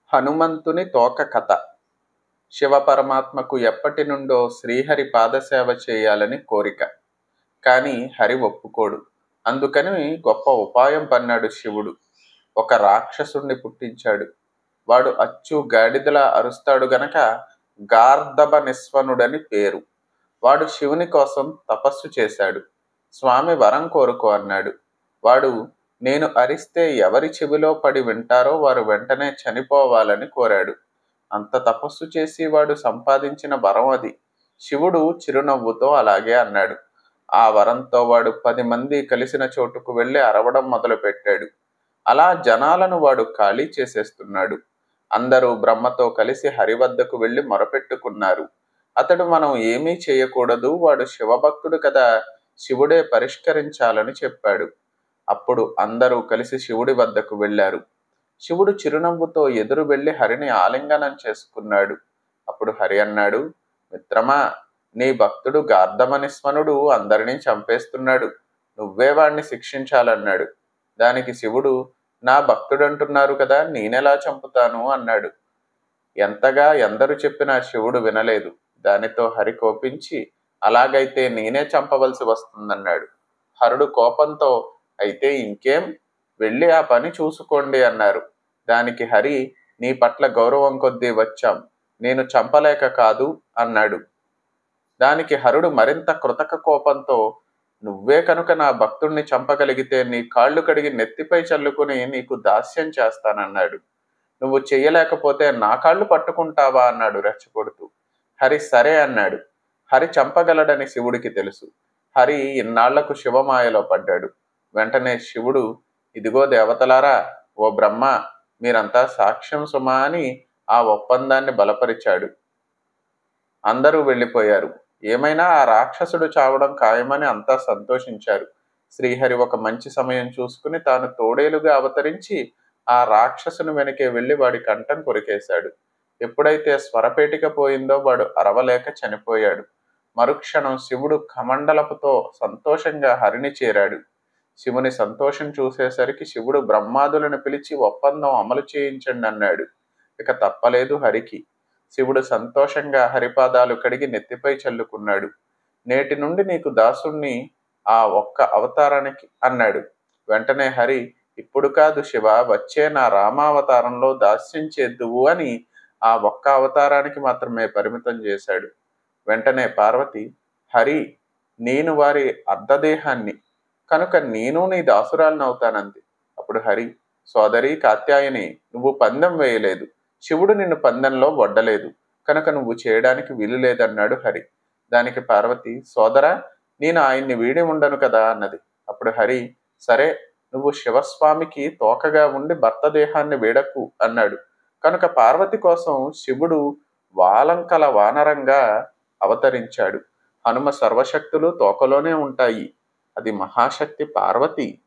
హనుమంతుని తోక కథ శివపరమాత్మకు ఎప్పటి నుండో శ్రీహరి పాదసేవ చేయాలని కోరిక కానీ హరి ఒప్పుకోడు అందుకని గొప్ప ఉపాయం పన్నాడు శివుడు ఒక రాక్షసుణ్ణి పుట్టించాడు వాడు అచ్చు గాడిదలా అరుస్తాడు గనక గార్ధబ నిస్వనుడని పేరు వాడు శివుని కోసం తపస్సు చేశాడు స్వామి వరం కోరుకో అన్నాడు వాడు నేను అరిస్తే ఎవరి చెవిలో పడి వింటారో వారు వెంటనే చనిపోవాలని కోరాడు అంత తపస్సు చేసి వాడు సంపాదించిన వరం అది శివుడు చిరునవ్వుతో అలాగే అన్నాడు ఆ వరంతో వాడు పది మంది కలిసిన చోటుకు వెళ్ళి అరవడం మొదలుపెట్టాడు అలా జనాలను వాడు ఖాళీ చేసేస్తున్నాడు అందరూ బ్రహ్మతో కలిసి హరి వద్దకు వెళ్ళి మొరపెట్టుకున్నారు అతడు మనం ఏమీ చేయకూడదు వాడు శివభక్తుడు కదా శివుడే పరిష్కరించాలని చెప్పాడు అప్పుడు అందరూ కలిసి శివుడి వద్దకు వెళ్ళారు శివుడు చిరునవ్వుతో ఎదురు వెళ్ళి హరిని ఆలింగనం చేసుకున్నాడు అప్పుడు హరి అన్నాడు మిత్రమా నీ భక్తుడు గార్ధమనిస్మనుడు అందరినీ చంపేస్తున్నాడు నువ్వే వాణ్ణి శిక్షించాలన్నాడు దానికి శివుడు నా భక్తుడంటున్నారు కదా నేనెలా చంపుతాను అన్నాడు ఎంతగా ఎందరు చెప్పినా శివుడు వినలేదు దానితో హరి కోపించి అలాగైతే నేనే చంపవలసి వస్తుందన్నాడు హరుడు కోపంతో అయితే ఇంకేం వెళ్ళి ఆ పని చూసుకోండి అన్నారు దానికి హరి నీ పట్ల గౌరవం కొద్దీ వచ్చాం నేను చంపలేక కాదు అన్నాడు దానికి హరుడు మరింత కృతక కోపంతో నువ్వే కనుక నా భక్తుణ్ణి చంపగలిగితే నీ కాళ్ళు కడిగి నెత్తిపై చల్లుకుని నీకు దాస్యం చేస్తానన్నాడు నువ్వు చెయ్యలేకపోతే నా కాళ్ళు పట్టుకుంటావా అన్నాడు రెచ్చగొడుతూ హరి సరే అన్నాడు హరి చంపగలడని శివుడికి తెలుసు హరి ఇన్నాళ్లకు శివమాయలో పడ్డాడు వెంటనే శివుడు ఇదిగో దేవతలారా ఓ బ్రహ్మ మీరంతా సాక్ష్యం సుమా అని ఆ ఒప్పందాన్ని బలపరిచాడు అందరూ వెళ్ళిపోయారు ఏమైనా ఆ రాక్షసుడు చావడం ఖాయమని అంతా సంతోషించారు శ్రీహరి ఒక మంచి సమయం చూసుకుని తాను తోడేలుగా అవతరించి ఆ రాక్షసుని వెనకే వెళ్ళి వాడి కంఠం కొరికేశాడు ఎప్పుడైతే స్వరపేటిక పోయిందో వాడు అరవలేక చనిపోయాడు మరుక్షణం శివుడు కమండలపుతో సంతోషంగా హరిని చేరాడు శివుని సంతోషం చూసేసరికి శివుడు బ్రహ్మాదులను పిలిచి ఒప్పందం అమలు చేయించండి అన్నాడు ఇక తప్పలేదు హరికి శివుడు సంతోషంగా హరిపాదాలు కడిగి నెత్తిపై చల్లుకున్నాడు నేటి నుండి నీకు దాసుణ్ణి ఆ ఒక్క అవతారానికి అన్నాడు వెంటనే హరి ఇప్పుడు కాదు శివ వచ్చే నా రామావతారంలో దాస్యం చేద్దువు అని ఆ ఒక్క అవతారానికి మాత్రమే పరిమితం చేశాడు వెంటనే పార్వతి హరి నేను వారి అర్ధదేహాన్ని కనుక నేను నీ దాసురాలను అవుతానంది అప్పుడు హరి సోదరి కాత్యాయని నువ్వు పందెం వేయలేదు శివుడు నిన్ను పందెంలో వడ్డలేదు కనుక నువ్వు చేయడానికి వీలు లేదన్నాడు హరి దానికి పార్వతి సోదరా నేను ఆయన్ని వీడి ఉండను కదా అన్నది అప్పుడు హరి సరే నువ్వు శివస్వామికి తోకగా ఉండి భర్త దేహాన్ని వీడకు అన్నాడు కనుక పార్వతి కోసం శివుడు వాలంకల వానరంగా అవతరించాడు హనుమ సర్వశక్తులు తోకలోనే ఉంటాయి అది మహాశక్తి పార్వతి